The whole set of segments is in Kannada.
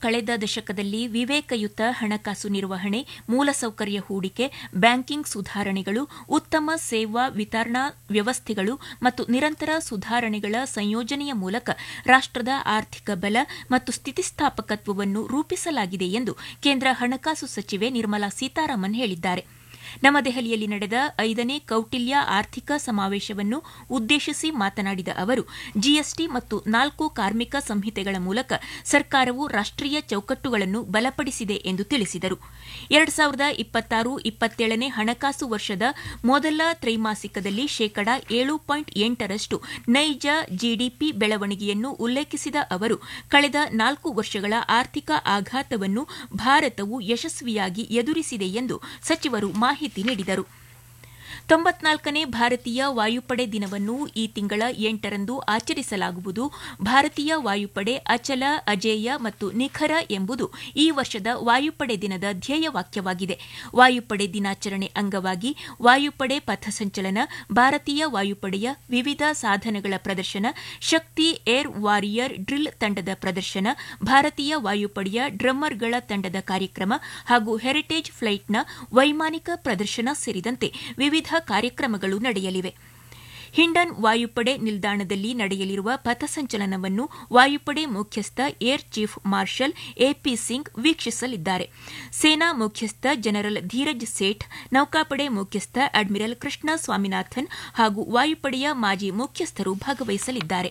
ಕಳೆದ ದಶಕದಲ್ಲಿ ವಿವೇಕಯುತ ಹಣಕಾಸು ನಿರ್ವಹಣೆ ಮೂಲಸೌಕರ್ಯ ಹೂಡಿಕೆ ಬ್ಯಾಂಕಿಂಗ್ ಸುಧಾರಣೆಗಳು ಉತ್ತಮ ಸೇವಾ ವಿತರಣಾ ವ್ಯವಸ್ಥೆಗಳು ಮತ್ತು ನಿರಂತರ ಸುಧಾರಣೆಗಳ ಸಂಯೋಜನೆಯ ಮೂಲಕ ರಾಷ್ಟದ ಆರ್ಥಿಕ ಬಲ ಮತ್ತು ಸ್ಥಿತಿಸ್ಥಾಪಕತ್ವವನ್ನು ರೂಪಿಸಲಾಗಿದೆ ಎಂದು ಕೇಂದ್ರ ಹಣಕಾಸು ಸಚಿವೆ ನಿರ್ಮಲಾ ಸೀತಾರಾಮನ್ ಹೇಳಿದ್ದಾರೆ ನವದೆಹಲಿಯಲ್ಲಿ ನಡೆದ ಐದನೇ ಕೌಟಿಲ್ಯ ಆರ್ಥಿಕ ಸಮಾವೇಶವನ್ನು ಉದ್ದೇಶಿಸಿ ಮಾತನಾಡಿದ ಅವರು ಜಿಎಸ್ಟಿ ಮತ್ತು ನಾಲ್ಕು ಕಾರ್ಮಿಕ ಸಂಹಿತೆಗಳ ಮೂಲಕ ಸರ್ಕಾರವು ರಾಷ್ಟೀಯ ಚೌಕಟ್ಟುಗಳನ್ನು ಬಲಪಡಿಸಿದೆ ಎಂದು ತಿಳಿಸಿದರು ಎರಡು ಸಾವಿರದ ಇಪ್ಪತ್ತಾರು ಇಪ್ಪತ್ತೇಳನೇ ಹಣಕಾಸು ವರ್ಷದ ಮೊದಲ ತ್ರೈಮಾಸಿಕದಲ್ಲಿ ಶೇಕಡಾ ಏಳು ಪಾಯಿಂಟ್ ಎಂಟರಷ್ಟು ನೈಜ ಜಿಡಿಪಿ ಬೆಳವಣಿಗೆಯನ್ನು ಉಲ್ಲೇಖಿಸಿದ ಅವರು ಕಳೆದ ನಾಲ್ಕು ವರ್ಷಗಳ ಆರ್ಥಿಕ ಆಘಾತವನ್ನು ಭಾರತವು ಯಶಸ್ವಿಯಾಗಿ ಎದುರಿಸಿದೆ ಎಂದು ಸಚಿವರು ಮಾಹಿತಿ ನೀಡಿದರು ತೊಂಬತ್ನಾಲ್ಕನೇ ಭಾರತೀಯ ವಾಯುಪಡೆ ದಿನವನ್ನು ಈ ತಿಂಗಳ ಎಂಟರಂದು ಆಚರಿಸಲಾಗುವುದು ಭಾರತೀಯ ವಾಯುಪಡೆ ಅಚಲ ಅಜೇಯ ಮತ್ತು ನಿಖರ ಎಂಬುದು ಈ ವರ್ಷದ ವಾಯುಪಡೆ ದಿನದ ಧ್ಯೇಯವಾಕ್ಯವಾಗಿದೆ ವಾಯುಪಡೆ ದಿನಾಚರಣೆ ಅಂಗವಾಗಿ ವಾಯುಪಡೆ ಪಥಸಂಚಲನ ಭಾರತೀಯ ವಾಯುಪಡೆಯ ವಿವಿಧ ಸಾಧನಗಳ ಪ್ರದರ್ಶನ ಶಕ್ತಿ ಏರ್ ವಾರಿಯರ್ ಡ್ರಿಲ್ ತಂಡದ ಪ್ರದರ್ಶನ ಭಾರತೀಯ ವಾಯುಪಡೆಯ ಡ್ರಮ್ಮರ್ಗಳ ತಂಡದ ಕಾರ್ಯಕ್ರಮ ಹಾಗೂ ಹೆರಿಟೇಜ್ ಫ್ಲೈಟ್ನ ವೈಮಾನಿಕ ಪ್ರದರ್ಶನ ಸೇರಿದಂತೆ ವಿವಿಧ ಕಾರ್ಯಕ್ರಮಗಳು ನಡೆಯಲಿವೆ ಹಿಂಡನ್ ವಾಯುಪಡೆ ನಿಲ್ದಾಣದಲ್ಲಿ ನಡೆಯಲಿರುವ ಪಥಸಂಚಲನವನ್ನು ವಾಯುಪಡೆ ಮುಖ್ಯಸ್ಥ air chief marshal AP Singh ವೀಕ್ಷಿಸಲಿದ್ದಾರೆ ಸೇನಾ ಮುಖ್ಯಸ್ಥ ಜನರಲ್ ಧೀರಜ್ ಸೇಠ್ ನೌಕಾಪಡೆ ಮುಖ್ಯಸ್ಥ ಅಡ್ಮಿರಲ್ ಕೃಷ್ಣ ಸ್ವಾಮಿನಾಥನ್ ಹಾಗೂ ವಾಯುಪಡೆಯ ಮಾಜಿ ಮುಖ್ಯಸ್ಥರು ಭಾಗವಹಿಸಲಿದ್ದಾರೆ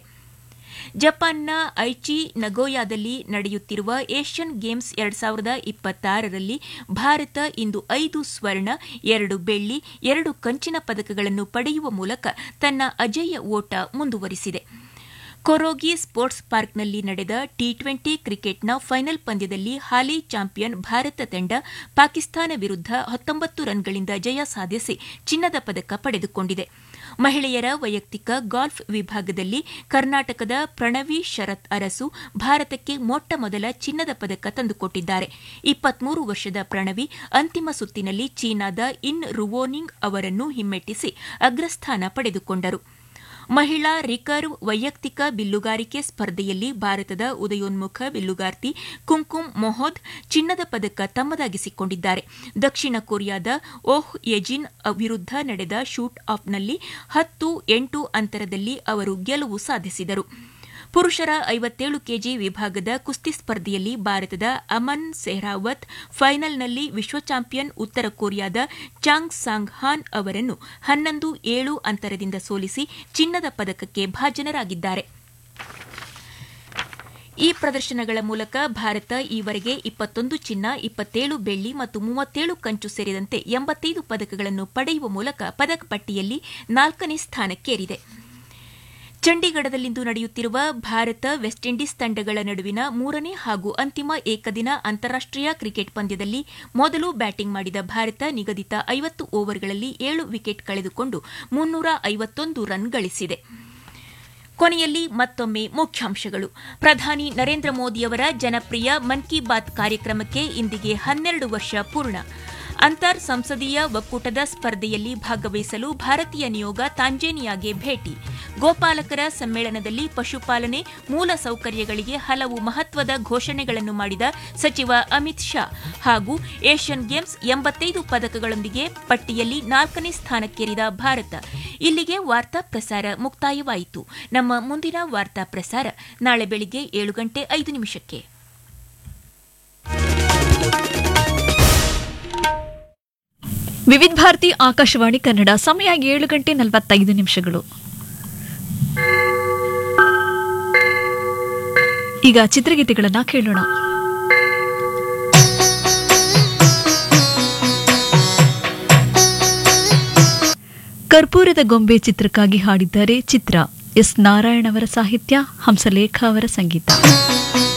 ಜಪಾನ್ನ ಐಚಿ ನಗೋಯಾದಲ್ಲಿ ನಡೆಯುತ್ತಿರುವ ಏಷ್ಯನ್ ಗೇಮ್ಸ್ ಎರಡ್ ಸಾವಿರದ ಇಪ್ಪತ್ತಾರರಲ್ಲಿ ಭಾರತ ಇಂದು ಐದು ಸ್ವರ್ಣ ಎರಡು ಬೆಳ್ಳಿ ಎರಡು ಕಂಚಿನ ಪದಕಗಳನ್ನು ಪಡೆಯುವ ಮೂಲಕ ತನ್ನ ಅಜೇಯ ಓಟ ಮುಂದುವರಿಸಿದೆ ಕೊರೋಗಿ ಸ್ಪೋರ್ಟ್ಸ್ ಪಾರ್ಕ್ನಲ್ಲಿ ನಡೆದ ಟಿ ಟ್ವೆಂಟಿ ಕ್ರಿಕೆಟ್ನ ಫೈನಲ್ ಪಂದ್ಯದಲ್ಲಿ ಹಾಲಿ ಚಾಂಪಿಯನ್ ಭಾರತ ತಂಡ ಪಾಕಿಸ್ತಾನ ವಿರುದ್ಧ ಹತ್ತೊಂಬತ್ತು ರನ್ಗಳಿಂದ ಜಯ ಸಾಧಿಸಿ ಚಿನ್ನದ ಪದಕ ಪಡೆದುಕೊಂಡಿದೆ ಮಹಿಳೆಯರ ವೈಯಕ್ತಿಕ ಗಾಲ್ಫ್ ವಿಭಾಗದಲ್ಲಿ ಕರ್ನಾಟಕದ ಪ್ರಣವಿ ಶರತ್ ಅರಸು ಭಾರತಕ್ಕೆ ಮೊಟ್ಟ ಮೊದಲ ಚಿನ್ನದ ಪದಕ ತಂದುಕೊಟ್ಟಿದ್ದಾರೆ ಇಪ್ಪತ್ಮೂರು ವರ್ಷದ ಪ್ರಣವಿ ಅಂತಿಮ ಸುತ್ತಿನಲ್ಲಿ ಚೀನಾದ ಇನ್ ರುವೋನಿಂಗ್ ಅವರನ್ನು ಹಿಮ್ಮೆಟ್ಟಿಸಿ ಅಗ್ರಸ್ಥಾನ ಪಡೆದುಕೊಂಡರು ಮಹಿಳಾ ರಿಕರ್ವ್ ವೈಯಕ್ತಿಕ ಬಿಲ್ಲುಗಾರಿಕೆ ಸ್ಪರ್ಧೆಯಲ್ಲಿ ಭಾರತದ ಉದಯೋನ್ಮುಖ ಬಿಲ್ಲುಗಾರ್ತಿ ಕುಂಕುಮ್ ಮೊಹೋದ್ ಚಿನ್ನದ ಪದಕ ತಮ್ಮದಾಗಿಸಿಕೊಂಡಿದ್ದಾರೆ ದಕ್ಷಿಣ ಕೊರಿಯಾದ ಓಹ್ ಯೆಜಿನ್ ವಿರುದ್ಧ ನಡೆದ ಶೂಟ್ ಆಫ್ನಲ್ಲಿ ಹತ್ತು ಎಂಟು ಅಂತರದಲ್ಲಿ ಅವರು ಗೆಲುವು ಸಾಧಿಸಿದರು ಪುರುಷರ ಐವತ್ತೇಳು ಕೆಜಿ ವಿಭಾಗದ ಕುಸ್ತಿ ಸ್ಪರ್ಧೆಯಲ್ಲಿ ಭಾರತದ ಅಮನ್ ಸೆಹ್ರಾವತ್ ಫೈನಲ್ನಲ್ಲಿ ವಿಶ್ವ ಚಾಂಪಿಯನ್ ಉತ್ತರ ಕೊರಿಯಾದ ಚಾಂಗ್ ಸಾಂಗ್ ಹಾನ್ ಅವರನ್ನು ಹನ್ನೊಂದು ಏಳು ಅಂತರದಿಂದ ಸೋಲಿಸಿ ಚಿನ್ನದ ಪದಕಕ್ಕೆ ಭಾಜನರಾಗಿದ್ದಾರೆ ಈ ಪ್ರದರ್ಶನಗಳ ಮೂಲಕ ಭಾರತ ಈವರೆಗೆ ಇಪ್ಪತ್ತೊಂದು ಚಿನ್ನ ಇಪ್ಪತ್ತೇಳು ಬೆಳ್ಳಿ ಮತ್ತು ಮೂವತ್ತೇಳು ಕಂಚು ಸೇರಿದಂತೆ ಎಂಬತ್ತೈದು ಪದಕಗಳನ್ನು ಪಡೆಯುವ ಮೂಲಕ ಪದಕ ಪಟ್ಟಿಯಲ್ಲಿ ನಾಲ್ಕನೇ ಸ್ಥಾನಕ್ಕೇರಿದೆ ಚಂಡೀಗಢದಲ್ಲಿಂದು ನಡೆಯುತ್ತಿರುವ ಭಾರತ ವೆಸ್ಟ್ ಇಂಡೀಸ್ ತಂಡಗಳ ನಡುವಿನ ಮೂರನೇ ಹಾಗೂ ಅಂತಿಮ ಏಕದಿನ ಅಂತಾರಾಷ್ಟೀಯ ಕ್ರಿಕೆಟ್ ಪಂದ್ಯದಲ್ಲಿ ಮೊದಲು ಬ್ಯಾಟಿಂಗ್ ಮಾಡಿದ ಭಾರತ ನಿಗದಿತ ಐವತ್ತು ಓವರ್ಗಳಲ್ಲಿ ಏಳು ವಿಕೆಟ್ ಕಳೆದುಕೊಂಡು ಮುನ್ನೂರ ಐವತ್ತೊಂದು ರನ್ ಗಳಿಸಿದೆ ಕೊನೆಯಲ್ಲಿ ಮತ್ತೊಮ್ಮೆ ಮುಖ್ಯಾಂಶಗಳು ಪ್ರಧಾನಿ ನರೇಂದ್ರ ಮೋದಿಯವರ ಜನಪ್ರಿಯ ಮನ್ ಕಿ ಬಾತ್ ಕಾರ್ಯಕ್ರಮಕ್ಕೆ ಇಂದಿಗೆ ಹನ್ನೆರಡು ವರ್ಷ ಪೂರ್ಣ ಅಂತರ್ ಸಂಸದೀಯ ಒಕ್ಕೂಟದ ಸ್ಪರ್ಧೆಯಲ್ಲಿ ಭಾಗವಹಿಸಲು ಭಾರತೀಯ ನಿಯೋಗ ತಾಂಜೇನಿಯಾಗೆ ಭೇಟಿ ಗೋಪಾಲಕರ ಸಮ್ಮೇಳನದಲ್ಲಿ ಪಶುಪಾಲನೆ ಮೂಲ ಸೌಕರ್ಯಗಳಿಗೆ ಹಲವು ಮಹತ್ವದ ಘೋಷಣೆಗಳನ್ನು ಮಾಡಿದ ಸಚಿವ ಅಮಿತ್ ಶಾ ಹಾಗೂ ಏಷ್ಯನ್ ಗೇಮ್ಸ್ ಎಂಬತ್ತೈದು ಪದಕಗಳೊಂದಿಗೆ ಪಟ್ಟಿಯಲ್ಲಿ ನಾಲ್ಕನೇ ಸ್ಥಾನಕ್ಕೇರಿದ ಭಾರತ ಇಲ್ಲಿಗೆ ವಾರ್ತಾ ಪ್ರಸಾರ ಮುಕ್ತಾಯವಾಯಿತು ನಮ್ಮ ಮುಂದಿನ ವಾರ್ತಾ ಪ್ರಸಾರ ನಾಳೆ ಬೆಳಿಗ್ಗೆ ಏಳು ಗಂಟೆ ಐದು ನಿಮಿಷಕ್ಕೆ ವಿವಿಧ ಭಾರತಿ ಆಕಾಶವಾಣಿ ಕನ್ನಡ ಸಮಯ ಏಳು ಗಂಟೆ ನಲವತ್ತೈದು ನಿಮಿಷಗಳು ಈಗ ಚಿತ್ರಗೀತೆಗಳನ್ನ ಕೇಳೋಣ ಕರ್ಪೂರದ ಗೊಂಬೆ ಚಿತ್ರಕ್ಕಾಗಿ ಹಾಡಿದ್ದಾರೆ ಚಿತ್ರ ಎಸ್ ನಾರಾಯಣ್ ಅವರ ಸಾಹಿತ್ಯ ಹಂಸಲೇಖ ಅವರ ಸಂಗೀತ